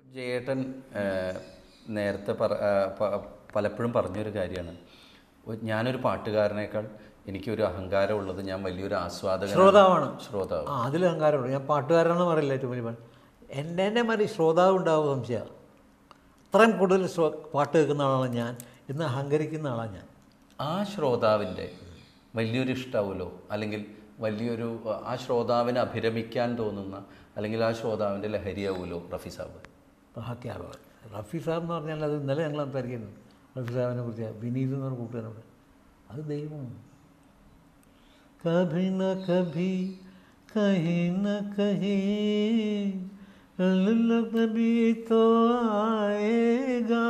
ജയേട്ടൻ ആ, നേരത്തെ പറ ആ, പ- പലപ്പോഴും പറഞ്ഞൊരു കാര്യമാണ് ഒ- ഞാനൊരു പാട്ടുകാരനേക്കാൾ എനിക്കൊരു അഹങ്കാരമുള്ളത് ഞാൻ വലിയൊരു ആസ്വാദകൻ ശ്രോതാവാണ് ശ്രോതാവ് ആ അതിൽ അഹങ്കാരമുണ്ട് ഞാൻ പാട്ടുകാരനാണെന്ന് പറയില്ല ഏറ്റവും വലിയ പാട്ട് എൻ്റെ എൻ്റെ മാതിരി ശ്രോതാവ് ഉണ്ടാവും സംശയം അത്രയും കൂടുതൽ ശ്രോ പാട്ട് കേൾക്കുന്ന ആളാണ് ഞാൻ എന്ന് അഹങ്കരിക്കുന്ന ആളാണ് ഞാൻ ആ ശ്രോതാവിൻ്റെ വലിയൊരു ഇഷ്ടാവുമല്ലോ അല്ലെങ്കിൽ വലിയൊരു ആ ശ്രോതാവിനെ അഭിരമിക്കാൻ തോന്നുന്ന അല്ലെങ്കിൽ ആ ശ്രോതാവിൻ്റെ ലഹരിയാവുമല്ലോ റഫി സാബ് ബാക്കിയാവുക റഫി സാബ് എന്ന് പറഞ്ഞാൽ അത് ഇന്നലെ ഞങ്ങൾ സംസാരിക്കുന്നു റഫി സാബിനെ കുറിച്ച് വിനീത് എന്ന് പറഞ്ഞ കൂട്ടുകാരോട് അത് ദൈവമാണ് കഭി ന കഭി കഹി ന കഹി कभी तो आएगा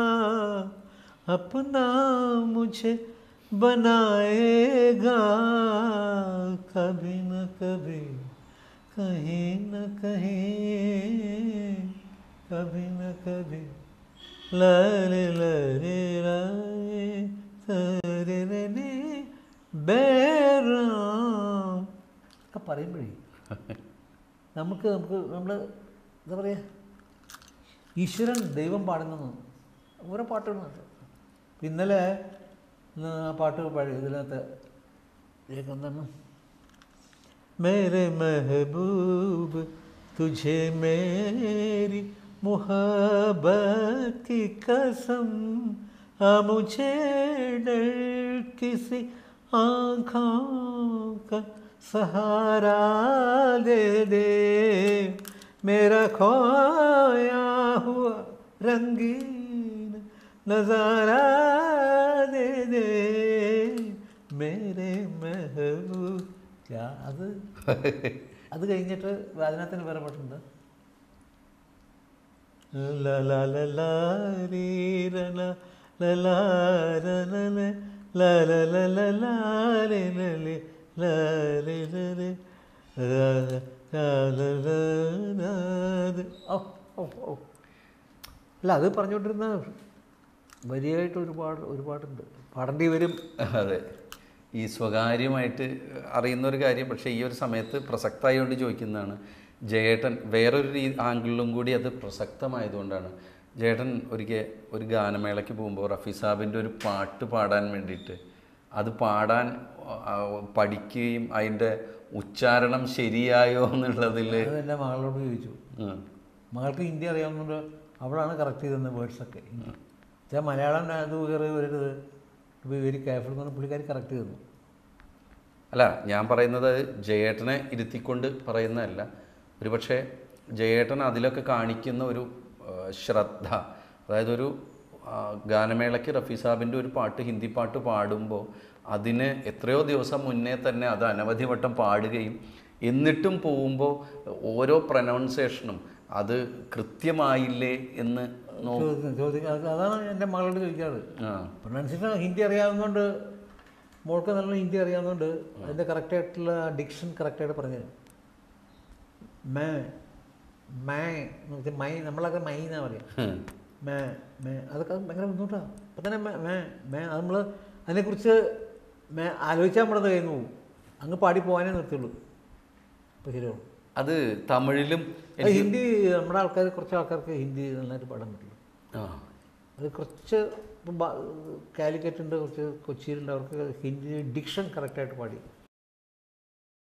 अपना मुझे बनाएगा कभी न कभी कहीं न कहीं कभी न कभी लरे लरे रे തരെ രെ രെ ബേറാം ഒക്കെ പറയുമ്പോഴേ നമുക്ക് നമുക്ക് നമ്മൾ എന്താ പറയുക ഈശ്വരൻ ദൈവം പാടുന്നു ഓരോ പാട്ടുകളുണ്ട് ഇന്നലെ ഇന്ന് ആ പാട്ട് പാടി ഇതിനകത്ത് എന്താണ് मेरे महबूब तुझे मेरी मोहब्बत की कसम आ मुझे डर किसी आँखों का सहारा दे दे मेरा खोया हुआ रंगीन नजारा दे दे मेरे महबूब യാ, അത് അത് കഴിഞ്ഞിട്ട് അതിനകത്തിന് വേറെ പാട്ടുണ്ട് ല ല ല ല രീ ര ല ല ല ര ല ല ല ല ല ല ല രെ ല ലെ ല രെ ല രെ ര ര ല ല ല ര. ഓ ഓ ഓ അല്ല അത് പറഞ്ഞുകൊണ്ടിരുന്ന വരിയായിട്ട് ഒരുപാട് ഒരുപാടുണ്ട് പാടേണ്ടി വരും അതെ ഈ സ്വകാര്യമായിട്ട് അറിയുന്ന ഒരു കാര്യം പക്ഷേ ഈ ഒരു സമയത്ത് പ്രസക്തമായതുകൊണ്ട് ചോദിക്കുന്നതാണ് ജയേട്ടൻ വേറൊരു രീ ആംഗിളിലും കൂടി അത് പ്രസക്തമായതുകൊണ്ടാണ് ജയേട്ടൻ ഒരിക്കൽ ഒരു ഗാനമേളയ്ക്ക് പോകുമ്പോൾ റഫി സാബിൻ്റെ ഒരു പാട്ട് പാടാൻ വേണ്ടിയിട്ട് അത് പാടാൻ ആ, പഠിക്കുകയും അതിൻ്റെ ഉച്ചാരണം ശരിയായോ എന്നുള്ളതിൽ അത് എൻ്റെ മകളോട് ചോദിച്ചു ഉം. മകൾക്ക് ഹിന്ദി അറിയാവുന്നതുകൊണ്ട് അവളാണ് കറക്റ്റ് ചെയ്തത് വേർഡ്സൊക്കെ ചില മലയാളം അത് കയറി വരരുത് വെരി കെയർഫുൾ എന്ന് പറഞ്ഞാൽ പുള്ളിക്കാരി കറക്റ്റ് ചെയ്തു അല്ല ഞാൻ പറയുന്നത് ജയേട്ടനെ ഇരുത്തിക്കൊണ്ട് പറയുന്നതല്ല ഒരുപക്ഷെ ജയേട്ടൻ അതിലൊക്കെ കാണിക്കുന്ന ഒരു ആ, ശ്രദ്ധ അതായത് ഒരു ആ, ഗാനമേളയ്ക്ക് റഫി സാബിൻ്റെ ഒരു പാട്ട് ഹിന്ദി പാട്ട് പാടുമ്പോൾ അതിന് എത്രയോ ദിവസം മുന്നേ തന്നെ അത് അനവധി വട്ടം പാടുകയും എന്നിട്ടും പോകുമ്പോൾ ഓരോ പ്രൊനൗൺസിയേഷനും അത് കൃത്യമായില്ലേ എന്ന് നോ ചോദിക്കുന്നത് ചോദിക്കുക അത് അതാണ് എൻ്റെ മകളോട് ചോദിക്കാറ് ആ പ്രൊനൗൺസിയേഷൻ ഹിന്ദി അറിയാവുന്നതുകൊണ്ട് മോൾക്ക് നല്ല ഹിന്ദി അറിയാവുന്നതുകൊണ്ട് അതിൻ്റെ കറക്റ്റായിട്ടുള്ള ഡിക്ഷൻ കറക്റ്റായിട്ട് പറഞ്ഞു തരും മേ മേ എന്ന് വെച്ചാൽ മൈ നമ്മളൊക്കെ മൈ എന്നാ പറയാം ഹും. മേ മേ അതൊക്കെ ഭയങ്കര ബുദ്ധിമുട്ടാണ് അപ്പം തന്നെ മേ മേ മേ അത് നമ്മൾ അതിനെക്കുറിച്ച് മേ ആലോചിച്ചാൽ നമ്മളത് കഴിഞ്ഞു പോകും അങ്ങ് പാടി പോകാനേ നിർത്തിയുള്ളൂ അപ്പോൾ ശരിയാവും അത് തമിഴിലും അത് ഹിന്ദി നമ്മുടെ ആൾക്കാർ കുറച്ച് ആൾക്കാർക്ക് ഹിന്ദി നന്നായിട്ട് പാടാൻ പറ്റുള്ളൂ ആ അത് കുറച്ച് ഇപ്പം കാലിക്കറ്റ് ഉണ്ട് കുറച്ച് കൊച്ചിയിലുണ്ട് അവർക്ക് ഹിന്ദി ഡിക്ഷൻ കറക്റ്റായിട്ട് പാടി